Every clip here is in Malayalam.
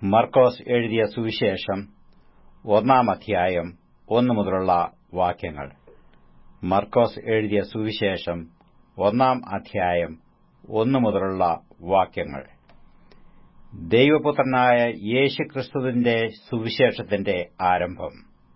മർക്കോസ് എഴുതിയ സുവിശേഷം ഒന്നാം അധ്യായം ഒന്നു മുതലുള്ള വാക്യങ്ങൾ മർക്കോസ് എഴുതിയ സുവിശേഷം ഒന്നാം അധ്യായം ഒന്നു മുതലുള്ള വാക്യങ്ങൾ ദൈവപുത്രനായ യേശുക്രിസ്തുവിന്റെ സുവിശേഷത്തിന്റെ ആരംഭം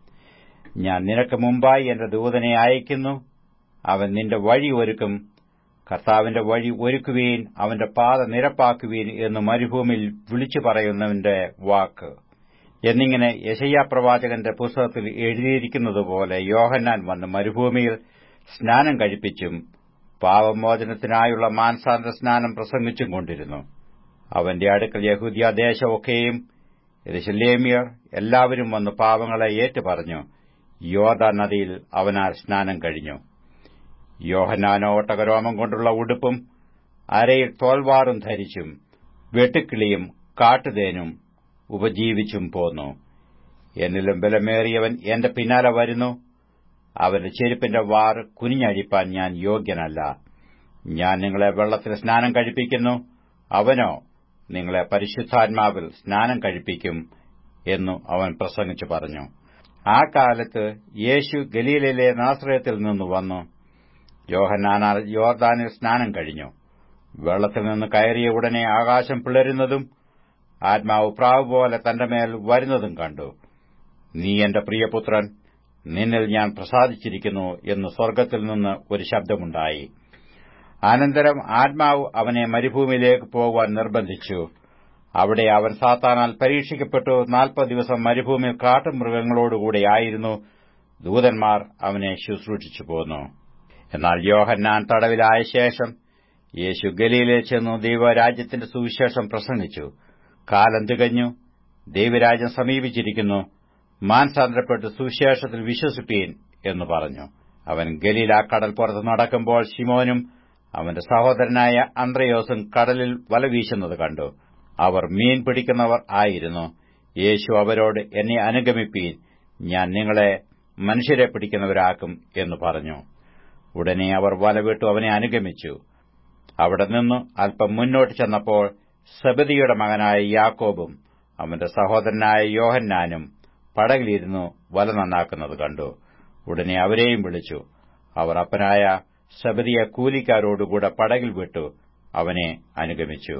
ഞാൻ നിനക്ക് മുമ്പായി എന്റെ ദൂതനെ അയക്കുന്നു അവൻ നിന്റെ വഴി ഒരുക്കും കർത്താവിന്റെ വഴി ഒരുക്കുവീൻ അവന്റെ പാത നിരപ്പാക്കുവീൻ എന്ന് മരുഭൂമിയിൽ വിളിച്ചു പറയുന്നവന്റെ വാക്ക് എന്നിങ്ങനെ യശയ്യാ പ്രവാചകന്റെ പുസ്തകത്തിൽ എഴുതിയിരിക്കുന്നതുപോലെ യോഹന്നാൻ വന്ന് മരുഭൂമിയിൽ സ്നാനം കഴിപ്പിച്ചും പാവമോചനത്തിനായുള്ള മാൻസാന്ത സ്നാനം പ്രസംഗിച്ചും കൊണ്ടിരുന്നു അവന്റെ അടുക്കൽ യഹൂദ്യാദേശമൊക്കെയും യരിശലേമിയർ എല്ലാവരും വന്ന് പാവങ്ങളെ ഏറ്റുപറഞ്ഞു യോദ നദിയിൽ അവനാൽ സ്നാനം കഴിഞ്ഞു യോഹന്നാനോ ഒട്ടകരോമം കൊണ്ടുള്ള ഉടുപ്പും അരയിൽ തോൽവാറും ധരിച്ചും വെട്ടുക്കിളിയും കാട്ടുതേനും ഉപജീവിച്ചും പോന്നു എന്നിലും ബലമേറിയവൻ എന്റെ പിന്നാലെ വരുന്നു അവന്റെ ചെരുപ്പിന്റെ വാർ കുനിഞ്ഞഴിപ്പാൻ ഞാൻ യോഗ്യനല്ല ഞാൻ നിങ്ങളെ വെള്ളത്തിൽ സ്നാനം കഴിപ്പിക്കുന്നു അവനോ നിങ്ങളെ പരിശുദ്ധാത്മാവിൽ സ്നാനം കഴിപ്പിക്കും എന്നു അവൻ പ്രസംഗിച്ചു പറഞ്ഞു ആ കാലത്ത് യേശു ഗലീലയിലെ നാശ്രയത്തിൽ നിന്ന് വന്നു യോഹന്നാനാൽ യോർദാനിൽ സ്നാനം കഴിഞ്ഞു വെള്ളത്തിൽ നിന്ന് കയറിയ ഉടനെ ആകാശം പിളരുന്നതും ആത്മാവ് പ്രാവ് പോലെ തന്റെ മേൽ വരുന്നതും കണ്ടു നീ എന്റെ പ്രിയപുത്രൻ നിന്നിൽ ഞാൻ പ്രസാദിച്ചിരിക്കുന്നു എന്ന് സ്വർഗ്ഗത്തിൽ നിന്ന് ഒരു ശബ്ദമുണ്ടായി അനന്തരം ആത്മാവ് അവനെ മരുഭൂമിയിലേക്ക് പോകുവാൻ നിർബന്ധിച്ചു അവിടെ അവൻ സാത്താനാൽ പരീക്ഷിക്കപ്പെട്ടു നാൽപ്പത് ദിവസം മരുഭൂമിയിൽ കാട്ടുമൃഗങ്ങളോടുകൂടെയായിരുന്നു ദൂതന്മാർ അവനെ ശുശ്രൂഷിച്ചു പോന്നു എന്നാൽ യോഹന്നാൻ തടവിലായ ശേഷം യേശു ഗലീലയിൽ ചെന്നു ദൈവരാജ്യത്തിന്റെ സുവിശേഷം പ്രസംഗിച്ചു കാലം തികഞ്ഞു ദൈവരാജ്യം സമീപിച്ചിരിക്കുന്നു മാൻസാന്തരപ്പെട്ട് സുവിശേഷത്തിൽ വിശ്വസിപ്പീൻ എന്ന് പറഞ്ഞു അവൻ ഗലീല കടൽപ്പുറത്ത് നടക്കുമ്പോൾ ശിമോനും അവന്റെ സഹോദരനായ അന്ത്രയോസും കടലിൽ വല വീശുന്നത് കണ്ടു അവർ മീൻ പിടിക്കുന്നവർ ആയിരുന്നു യേശു അവരോട് എന്നെ അനുഗമിപ്പീൻ ഞാൻ നിങ്ങളെ മനുഷ്യരെ പിടിക്കുന്നവരാക്കും എന്ന് പറഞ്ഞു ഉടനെ അവർ വലവിട്ടു അവനെ അനുഗമിച്ചു അവിടെ നിന്ന് അല്പം മുന്നോട്ട് ചെന്നപ്പോൾ സബദിയുടെ മകനായ യാക്കോബും അവന്റെ സഹോദരനായ യോഹന്നാനും പടകിലിരുന്നു വല നന്നാക്കുന്നത് കണ്ടു ഉടനെ അവരെയും വിളിച്ചു അവർ അപ്പനായ സബദിയ കൂലിക്കാരോടുകൂടെ പടകിൽ വിട്ടു അവനെ അനുഗമിച്ചു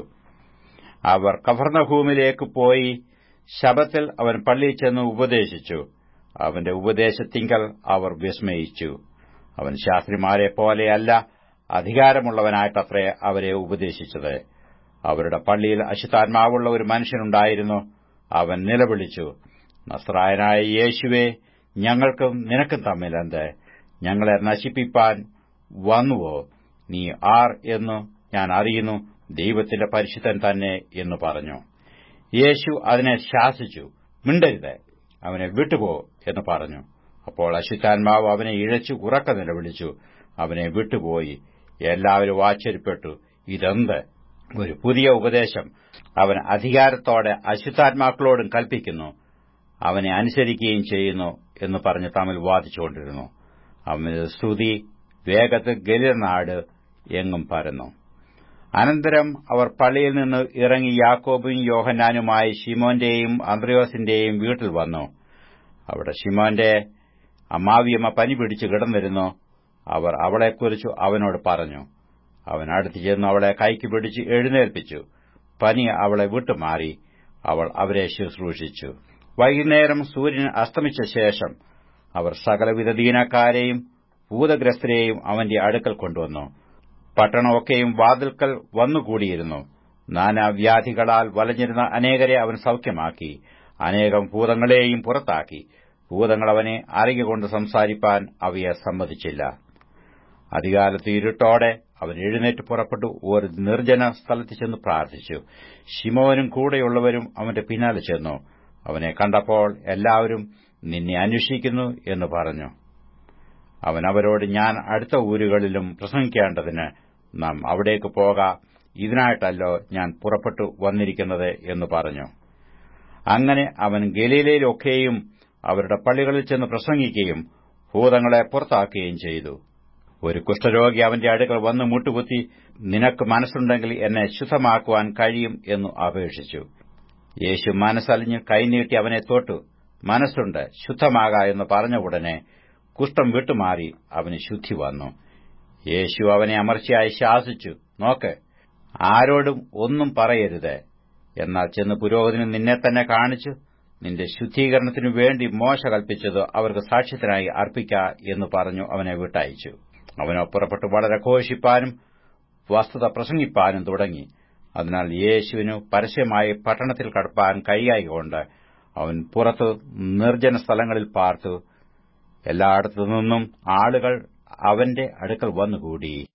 അവർ കഫർണഭൂമിലേക്ക് പോയി ശബത്തിൽ അവൻ പള്ളിയിൽ ചെന്ന് ഉപദേശിച്ചു അവന്റെ ഉപദേശത്തിങ്കൽ അവർ വിസ്മയിച്ചു അവൻ ശാസ്ത്രിമാരെ പോലെയല്ല അധികാരമുള്ളവനായിട്ടത്രേ അവരെ ഉപദേശിച്ചത് അവരുടെ പള്ളിയിൽ അശുദ്ധാത്മാവുള്ള ഒരു മനുഷ്യനുണ്ടായിരുന്നു അവൻ നിലവിളിച്ചു നസ്രായനായ യേശുവെ ഞങ്ങൾക്കും നിനക്കും തമ്മിലെന്ത് ഞങ്ങളെ നശിപ്പിപ്പാൻ വന്നുവോ നീ ആർ എന്നു ഞാൻ അറിയുന്നു ദൈവത്തിന്റെ പരിശുദ്ധൻ തന്നെ എന്ന് പറഞ്ഞു യേശു അതിനെ ശാസിച്ചു മിണ്ടരുത് അവനെ വിട്ടുപോ എന്ന് പറഞ്ഞു അപ്പോൾ അശുദ്ധാത്മാവ് അവനെ ഇഴച്ചു ഉറക്ക നിലവിളിച്ചു അവനെ വിട്ടുപോയി എല്ലാവരും ആശ്ചര്യപ്പെട്ടു ഇതെന്ത് ഒരു പുതിയ ഉപദേശം അവൻ അധികാരത്തോടെ അശുദ്ധാത്മാക്കളോടും കൽപ്പിക്കുന്നു അവനെ അനുസരിക്കുകയും ചെയ്യുന്നു എന്ന് പറഞ്ഞ് തമ്മിൽ വാദിച്ചുകൊണ്ടിരുന്നു അവന്റെ സ്തുതി വേഗത്തിൽ ഗലിനാട് എങ്ങും പരന്നു അനന്തരം അവർ പള്ളിയിൽ നിന്ന് ഇറങ്ങി യാക്കോബും യോഹന്നാനുമായി ഷിമോന്റെയും അന്ത്രയോസിന്റെയും വീട്ടിൽ വന്നു അവിടെ ഷിമോന്റെ അമ്മാവിയമ്മ പനി പിടിച്ചു കിടന്നിരുന്നു അവർ അവളെക്കുറിച്ച് അവനോട് പറഞ്ഞു അവൻ അടുത്തു ചെന്ന് അവളെ കൈക്ക് പിടിച്ച് എഴുന്നേൽപ്പിച്ചു പനി അവളെ വിട്ടുമാറി അവൾ അവരെ ശുശ്രൂഷിച്ചു വൈകുന്നേരം സൂര്യൻ അസ്തമിച്ച ശേഷം അവർ സകലവിധ ദീനക്കാരെയും ഭൂതഗ്രസ്തരെയും അവന്റെ അടുക്കൽ കൊണ്ടുവന്നു പട്ടണമൊക്കെയും വാതിൽക്കൽ വന്നുകൂടിയിരുന്നു നാനാവ്യാധികളാൽ വലഞ്ഞിരുന്ന അനേകരെ അവൻ സൌഖ്യമാക്കി അനേകം ഭൂതങ്ങളെയും പുറത്താക്കി ഭൂതങ്ങൾ അവനെ അറിയുകൊണ്ട് സംസാരിപ്പാൻ അവയെ സമ്മതിച്ചില്ല അധികാലത്ത് ഇരുട്ടോടെ അവൻ എഴുന്നേറ്റ് പുറപ്പെട്ടു ഒരു നിർജ്ജന സ്ഥലത്ത് ചെന്ന് പ്രാർത്ഥിച്ചു ശിമോനും കൂടെയുള്ളവരും അവന്റെ പിന്നാലെ ചെന്നു അവനെ കണ്ടപ്പോൾ എല്ലാവരും നിന്നെ അന്വേഷിക്കുന്നു എന്ന് പറഞ്ഞു അവൻ അവരോട് ഞാൻ അടുത്ത ഊരുകളിലും പ്രസംഗിക്കേണ്ടതിന് നാം അവിടേക്ക് പോക ഇതിനായിട്ടല്ലോ ഞാൻ പുറപ്പെട്ടു വന്നിരിക്കുന്നത് എന്ന് പറഞ്ഞു അങ്ങനെ അവൻ ഗലീലയിലൊക്കെയും അവരുടെ പള്ളികളിൽ ചെന്ന് പ്രസംഗിക്കുകയും ഭൂതങ്ങളെ പുറത്താക്കുകയും ചെയ്തു ഒരു കുഷ്ഠരോഗി അവന്റെ അടുക്കൽ വന്ന് മുട്ടുകുത്തി നിനക്ക് മനസ്സുണ്ടെങ്കിൽ എന്നെ ശുദ്ധമാക്കുവാൻ കഴിയും എന്നു അപേക്ഷിച്ചു യേശു മനസ്സലിഞ്ഞ് കൈനീട്ടി അവനെ തൊട്ടു മനസ്സുണ്ട് ശുദ്ധമാക എന്ന് പറഞ്ഞ ഉടനെ കുഷ്ഠം വിട്ടുമാറി അവന് ശുദ്ധി വന്നു യേശു അവനെ അമർച്ചയായി ശാസിച്ചു നോക്ക് ആരോടും ഒന്നും പറയരുത് എന്നാൽ ചെന്ന് പുരോഹിതന് നിന്നെ തന്നെ കാണിച്ചു നിന്റെ ശുദ്ധീകരണത്തിനു വേണ്ടി മോശ കൽപ്പിച്ചത് അവർക്ക് സാക്ഷ്യത്തിനായി അർപ്പിക്ക എന്ന് പറഞ്ഞു അവനെ വിട്ടയച്ചു അവനോ പുറപ്പെട്ടു വളരെ ഘോഷിപ്പാനും വസ്തുത പ്രസംഗിപ്പാനും തുടങ്ങി അതിനാൽ യേശുവിനു പരസ്യമായി പട്ടണത്തിൽ കടപ്പാൻ കഴിയായികൊണ്ട് അവൻ പുറത്ത് നിർജ്ജന സ്ഥലങ്ങളിൽ പാർത്തു എല്ലായിടത്തു നിന്നും ആളുകൾ അവന്റെ അടുക്കൽ വന്നുകൂടി